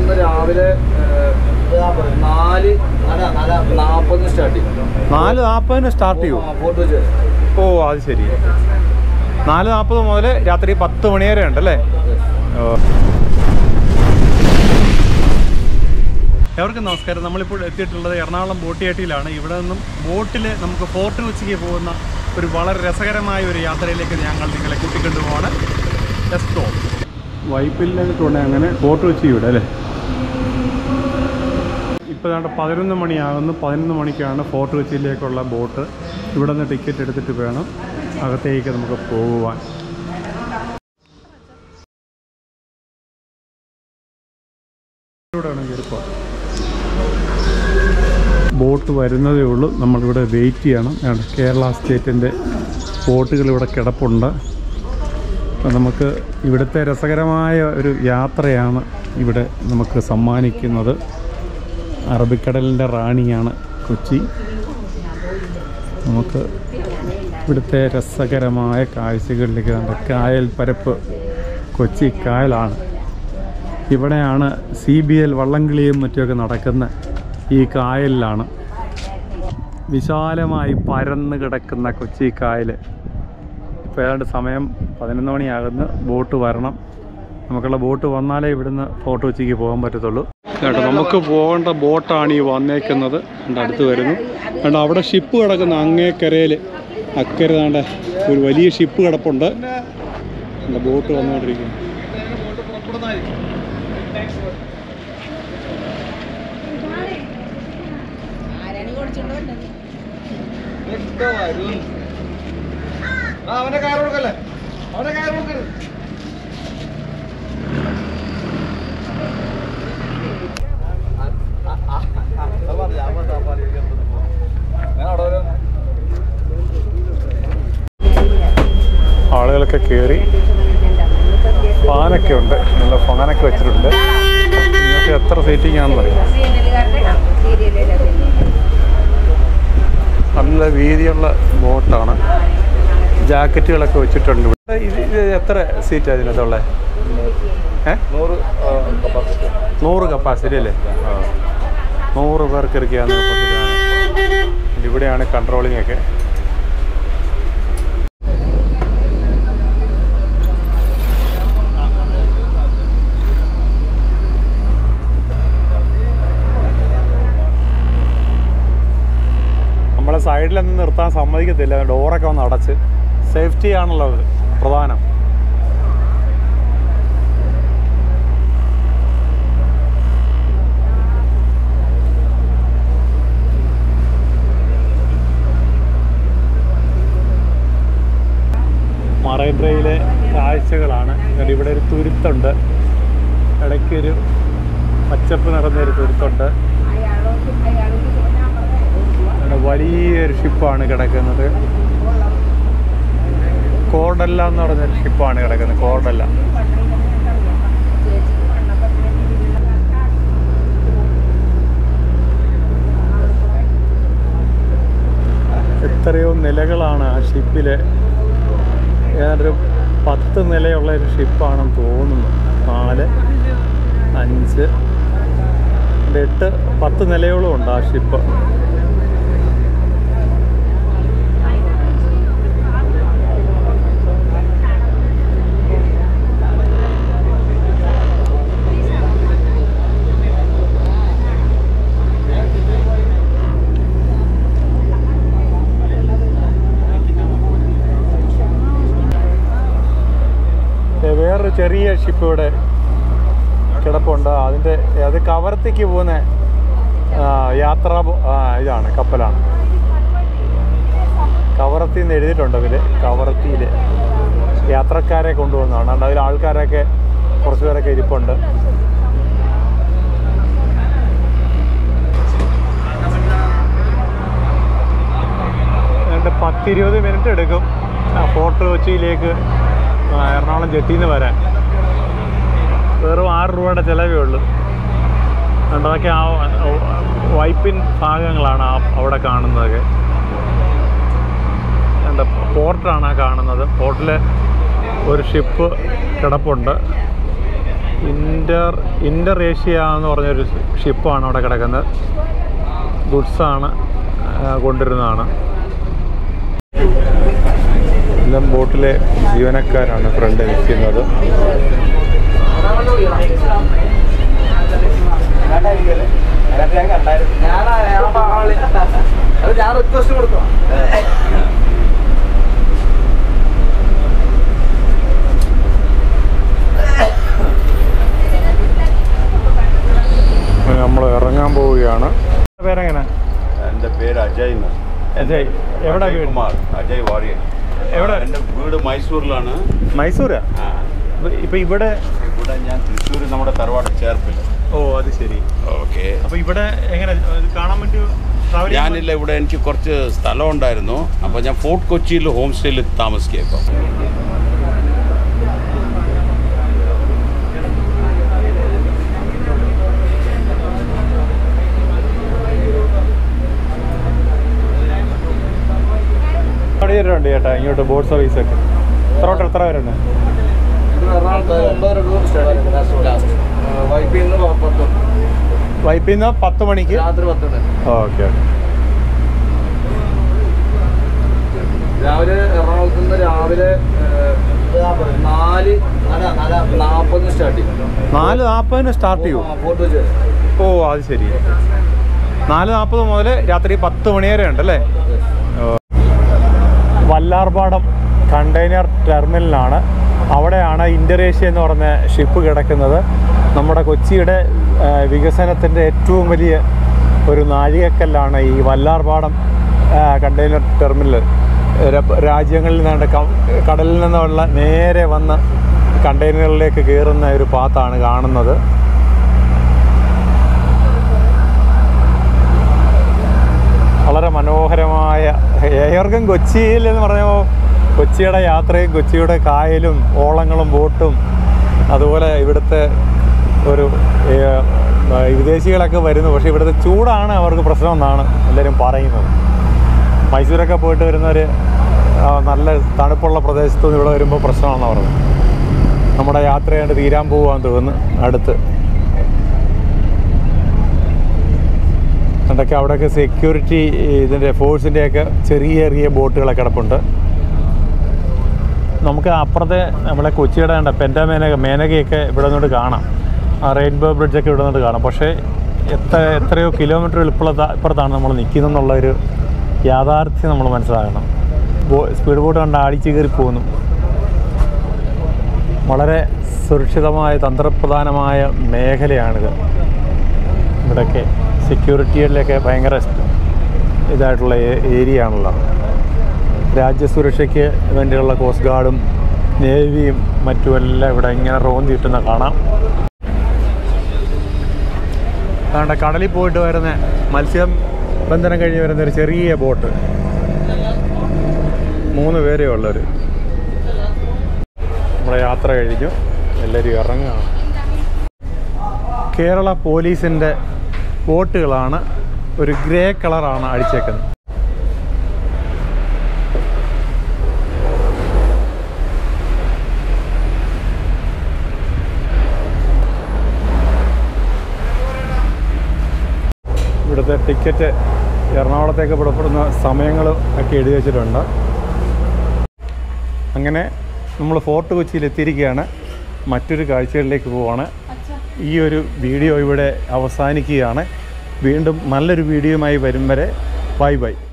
ഇവിടുന്ന് രാവിലെ ഏഹ്, നാല് നാൽപ്പതിന് സ്റ്റാർട്ട് ചെയ്യും നാല് നാൽപ്പതിന് സ്റ്റാർട്ട് ചെയ്യും ഫോട്ടോ വെച്ച് ഓ അത് ശരി നാല് നാൽപ്പത് മുതൽ രാത്രി പത്ത് മണി വരെ ഉണ്ടല്ലേ ഓ. എവർക്കും നമസ്കാരം നമ്മളിപ്പോൾ എത്തിയിട്ടുള്ളത് എറണാകുളം ബോട്ടിയാട്ടിയിലാണ് ഇവിടെ നിന്നും ബോട്ടിൽ നമുക്ക് ഫോർട്ട് കൊച്ചിക്ക് പോകുന്ന ഒരു വളരെ രസകരമായ ഒരു യാത്രയിലേക്ക് ഞങ്ങൾ നിങ്ങളെ കൂട്ടിക്കൊണ്ടുപോവാണ് ലെസ്കോ വൈപ്പില്ലായിട്ടുണ്ടെ അങ്ങനെ ഫോർട്ട് കൊച്ചി ഇവിടെ അല്ലേ ഇപ്പോൾ ദാണ്ട് പതിനൊന്ന് മണിയാകുന്നു പതിനൊന്ന് മണിക്കാണ് ഫോർട്ട് കൊച്ചിയിലേക്കുള്ള ബോട്ട് ഇവിടെ നിന്ന് ടിക്കറ്റ് എടുത്തിട്ട് വേണം അകത്തേക്ക് നമുക്ക് പോകുവാൻ ഇവിടെയാണ് കയറിപ്പോ ബോട്ട് വരുന്നതേ ഉള്ളൂ നമ്മളിവിടെ വെയിറ്റ് ചെയ്യണം ആണ് കേരള സ്റ്റേറ്റിൻ്റെ ബോട്ടുകൾ ഇവിടെ കിടപ്പുണ്ട് അപ്പം നമുക്ക് ഇവിടുത്തെ രസകരമായ ഒരു യാത്രയാണ് ഇവിടെ നമുക്ക് സമ്മാനിക്കുന്നത് അറബിക്കടലിൻ്റെ റാണിയാണ് കൊച്ചി നമുക്ക് ഇവിടുത്തെ രസകരമായ കാഴ്ചകളിലേക്ക് കണ്ട കായൽ പരപ്പ് കൊച്ചി കായലാണ് ഇവിടെയാണ് സി ബി എൽ വള്ളംകളിയും മറ്റുമൊക്കെ നടക്കുന്ന ഈ കായലിലാണ് വിശാലമായി പരന്ന് കിടക്കുന്ന കൊച്ചി കായൽ ഇപ്പോൾ ഏതാണ്ട് സമയം പതിനൊന്ന് മണിയാകുന്നു ബോട്ട് വരണം നമുക്കുള്ള ബോട്ട് വന്നാലേ ഇവിടുന്ന് ഫോർട്ട് കൊച്ചിക്ക് പോകാൻ പറ്റത്തുള്ളൂ കേട്ടോ നമുക്ക് പോകേണ്ട ബോട്ടാണ് ഈ വന്നേക്കുന്നത് എൻ്റെ അടുത്ത് വരുന്നു കണ്ടോ അവിടെ ഷിപ്പ് കിടക്കുന്ന അങ്ങേക്കരയിൽ അക്കരെ താണ്ട ഒരു വലിയ ഷിപ്പ് കിടപ്പുണ്ട് എൻ്റെ ബോട്ട് വന്നുകൊണ്ടിരിക്കുന്നു അവന്റെ കയറ് കൊടുക്കല്ലേ അവന്റെ കയറ് കൊടുക്കരുത് ആളുകളൊക്കെ കയറി ഫാനൊക്കെ ഉണ്ട് നല്ല ഫാനൊക്കെ വെച്ചിട്ടുണ്ട് നിങ്ങൾക്ക് എത്ര സീറ്റിംഗ് ആണെന്ന് അറിയാം നല്ല വീതിയുള്ള ബോട്ടാണ് ജാക്കറ്റുകളൊക്കെ വെച്ചിട്ടുണ്ട് ഇവിടെ ഇത് ഇത് എത്ര സീറ്റാണ് ഇതിനകത്തുള്ളത് ഏ നൂറ് കപ്പാസിറ്റി നൂറ് കപ്പാസിറ്റി അല്ലേ നൂറ് പേർക്ക് ഇരിക്കുകയാണ് കപ്പാസിറ്റിയാണ് ഇവിടെയാണ് കൺട്രോളിംഗ് ഒക്കെ നമ്മളെ സൈഡിലൊന്നും നിർത്താൻ സമ്മതിക്കത്തില്ല ഡോറൊക്കെ ഒന്ന് അടച്ച് സേഫ്റ്റി ആണല്ലോ അത് പ്രധാനം മറൈൻ ഡ്രൈവിലെ കാഴ്ചകളാണ് കാരണം ഇവിടെ ഒരു തുരുത്തുണ്ട് ഇടയ്ക്കൊരു പച്ചപ്പ് നിറഞ്ഞൊരു തുരുത്തുണ്ട് ഇവിടെ വലിയൊരു ഷിപ്പാണ് കിടക്കുന്നത് കോർഡല്ല എന്ന് പറഞ്ഞൊരു ഷിപ്പാണ് കിടക്കുന്നത് കോർഡല്ല എത്രയോ നിലകളാണ് ആ ഷിപ്പിൽ ഏതാണ്ടൊരു പത്ത് നിലയുള്ള ഒരു ഷിപ്പാണെന്ന് തോന്നുന്നു നാല് അഞ്ച് ഒരു എട്ട് പത്ത് നിലയോളം ഉണ്ട് ആ ഷിപ്പ് ദേ വേറൊരു ചെറിയ ഷിപ്പ് ഇവിടെ കിടപ്പുണ്ട് അതിൻ്റെ അത് കവരത്തേക്ക് പോകുന്ന ആ, യാത്രാ ബോ- ആ, ഇതാണ് കപ്പലാണ് കവറത്തി എന്ന് എഴുതിയിട്ടുണ്ട് അതിൽ കവറത്തിയിൽ യാത്രക്കാരെ കൊണ്ടുപോകുന്നതാണ് അതുകൊണ്ട് അതിൽ ആൾക്കാരൊക്കെ കുറച്ച് പേരൊക്കെ ഇരിപ്പുണ്ട് ഏതാണ്ട് പത്തിരുപത് മിനിറ്റ് എടുക്കും ആ, ഫോർട്ട് കൊച്ചിയിലേക്ക് ആ, എറണാകുളം ജെട്ടിയിൽ നിന്ന് വരാൻ വെറും ആറ് രൂപയുടെ ചിലവേ ഉള്ളൂ അതുകൊണ്ട് അതൊക്കെ ആ വൈപ്പിൻ ഭാഗങ്ങളാണ് ആ അവിടെ കാണുന്നതൊക്കെ എന്താ പോർട്ടാണ് ആ കാണുന്നത് പോർട്ടിൽ ഒരു ഷിപ്പ് കിടപ്പുണ്ട് ഇന്റർ ഇന്റർ ഏഷ്യ എന്ന് പറഞ്ഞൊരു ഷിപ്പാണ് അവിടെ കിടക്കുന്നത് ഗുഡ്സാണ് കൊണ്ടുവരുന്നതാണ് എല്ലാം ബോട്ടിലെ ജീവനക്കാരാണ് ഫ്രണ്ട് നിൽക്കുന്നത് അത് ഞാൻ റിക്വസ്റ്റ് കൊടുക്കാം നമ്മൾ ഇറങ്ങാൻ പോവുകയാണ് പേരെങ്ങനെ എൻ്റെ പേര് അജയ് എന്ന്. അജയ് എവിടെ അജയ് വീട് കുമാർ അജയ് വാര്യർ എവിടെ? എൻ്റെ വീട് മൈസൂരിലാണ് മൈസൂരാ ആ. ഇപ്പൊ ഇവിടെ ഇവിടെ ഞാൻ തൃശ്ശൂർ നമ്മുടെ തറവാട് ചേർപ്പില്ല ഓ അത് ശരി ഓക്കെ അപ്പൊ ഇവിടെ എങ്ങനെ ഇത് കാണാൻ വേണ്ടി travel ചെയ്യാൻ ഞാനില്ല ഇവിടെ എനിക്ക് കുറച്ച് സ്ഥലം ഉണ്ടായിരുന്നു അപ്പോൾ ഞാൻ ഫോർട്ട് കൊച്ചിയിൽ ഹോം സ്റ്റേയിൽ താമസിക്കുക ഇപ്പം ഒരുപാട് പേരുണ്ട് ചേട്ടാ ഇങ്ങോട്ട് ബോട്ട് സർവീസ് ഒക്കെ എത്ര എത്ര പേരുണ്ട് ഇത് എറണാകുളത്ത് ഒമ്പത് രൂപ സ്റ്റാർട്ട് ലാസ്റ്റ് വൈപ്പിൽ നിന്ന് പത്ത് വൈപ്പിൽ നിന്ന് പത്ത് മണിക്ക് രാത്രി പത്ത് മണി ഓക്കെ രാവിലെ എറണാകുളത്ത് നിന്ന് രാവിലെ ഏഹ്, നാല് നാൽപ്പതിന് സ്റ്റാർട്ട് ചെയ്യും നാല് നാൽപ്പതിന് സ്റ്റാർട്ട് ചെയ്യൂ ആ, ഫോർട്ട് വെച്ച് ഓ അത് ശരി നാല് നാൽപ്പത് മുതൽ രാത്രി പത്ത് മണി വരെ ഉണ്ടല്ലേ ഓ. വല്ലാർപാടം കണ്ടെയ്നർ ടെർമിനലാണ് അവിടെയാണ് ഇൻഡറേഷ്യ എന്ന് പറഞ്ഞ ഷിപ്പ് കിടക്കുന്നത് നമ്മുടെ കൊച്ചിയുടെ വികസനത്തിൻ്റെ ഏറ്റവും വലിയ ഒരു നാഴികക്കല്ലാണ് ഈ വല്ലാർപാടം ആ, കണ്ടെയ്നർ ടെർമിനൽ ര- രാജ്യങ്ങളിൽ നിന്നാണ്ട് ക- കടലിൽ നിന്നുള്ള നേരെ വന്ന് കണ്ടെയ്നറുകളിലേക്ക് കയറുന്ന ഒരു പാത്താണ് കാണുന്നത് വളരെ മനോഹരമായ ഏവർക്കും കൊച്ചിയിൽ എന്ന് പറയുമ്പോൾ കൊച്ചിയുടെ യാത്രയും കൊച്ചിയുടെ കായലും ഓളങ്ങളും ബോട്ടും അതുപോലെ ഇവിടുത്തെ ഒരു ഏഹ്, വിദേശികളൊക്കെ വരുന്നു പക്ഷേ ഇവിടുത്തെ ചൂടാണ് അവർക്ക് പ്രശ്നമെന്നാണ് എല്ലാവരും പറയുന്നത് മൈസൂരൊക്കെ പോയിട്ട് വരുന്നവർ നല്ല തണുപ്പുള്ള പ്രദേശത്തു നിന്ന് ഇവിടെ വരുമ്പോൾ പ്രശ്നമാണെന്ന് പറഞ്ഞത് നമ്മുടെ യാത്ര കണ്ട് തീരാൻ പോകാൻ തോന്നുന്നു അടുത്ത് അതൊക്കെ അവിടെയൊക്കെ സെക്യൂരിറ്റി ഇതിൻ്റെ ഫോഴ്സിൻ്റെയൊക്കെ ചെറിയ ചെറിയ ബോട്ടുകളൊക്കെ കിടപ്പുണ്ട് നമുക്ക് അപ്പുറത്തെ നമ്മളെ കൊച്ചിയുടെ കണ്ട പെൻറ്റ മേനക മേനകയൊക്കെ ഇവിടെ നിന്നോട്ട് കാണാം ആ റെയിൻബോ ബ്രിഡ്ജൊക്കെ ഇവിടെ നിന്നോട്ട് കാണാം പക്ഷേ എത്ര എത്രയോ കിലോമീറ്റർ ഇപ്പുറത്താ ഇപ്പുറത്താണ് നമ്മൾ നിൽക്കുന്നെന്നുള്ളൊരു യാഥാർത്ഥ്യം നമ്മൾ മനസ്സിലാക്കണം ബോ സ്പീഡ് ബോട്ട് കണ്ട് ആടിച്ച് കയറി പോകുന്നു വളരെ സുരക്ഷിതമായ തന്ത്രപ്രധാനമായ മേഖലയാണിത് ഇവിടെയൊക്കെ സെക്യൂരിറ്റിയിലൊക്കെ ഭയങ്കര സ്റ്റ് ഇതായിട്ടുള്ള ഏ- ഏരിയ ആണല്ലോ രാജ്യസുരക്ഷയ്ക്ക് വേണ്ടിയുള്ള കോസ്റ്റ് ഗാർഡും നേവിയും മറ്റുമെല്ലാം ഇവിടെ ഇങ്ങനെ റോന്തി കിട്ടുന്ന കാണാം അതുകൊണ്ട് കടലിൽ പോയിട്ട് വരുന്ന മത്സ്യം ബന്ധനം കഴിഞ്ഞ് വരുന്ന ഒരു ചെറിയ ബോട്ട് മൂന്ന് പേരേ ഉള്ളവർ നമ്മുടെ യാത്ര കഴിഞ്ഞു എല്ലാവരും ഇറങ്ങുകയാണ് കേരള പോലീസിൻ്റെ ബോട്ടുകളാണ് ഒരു ഗ്രേ കളറാണ് അടിച്ചേക്കുന്നത് ഇവിടുത്തെ ടിക്കറ്റ് എറണാകുളത്തേക്ക് പുറപ്പെടുന്ന സമയങ്ങൾ ഒക്കെ എഴുതി വെച്ചിട്ടുണ്ട് അങ്ങനെ നമ്മൾ ഫോർട്ട് കൊച്ചിയിൽ എത്തിയിരിക്കുകയാണ് മറ്റൊരു കാഴ്ചകളിലേക്ക് പോവാണ് ഈ ഒരു വീഡിയോ ഇവിടെ അവസാനിക്കുകയാണ് വീണ്ടും നല്ലൊരു വീഡിയോയുമായി വരും വരെ ബൈ ബൈ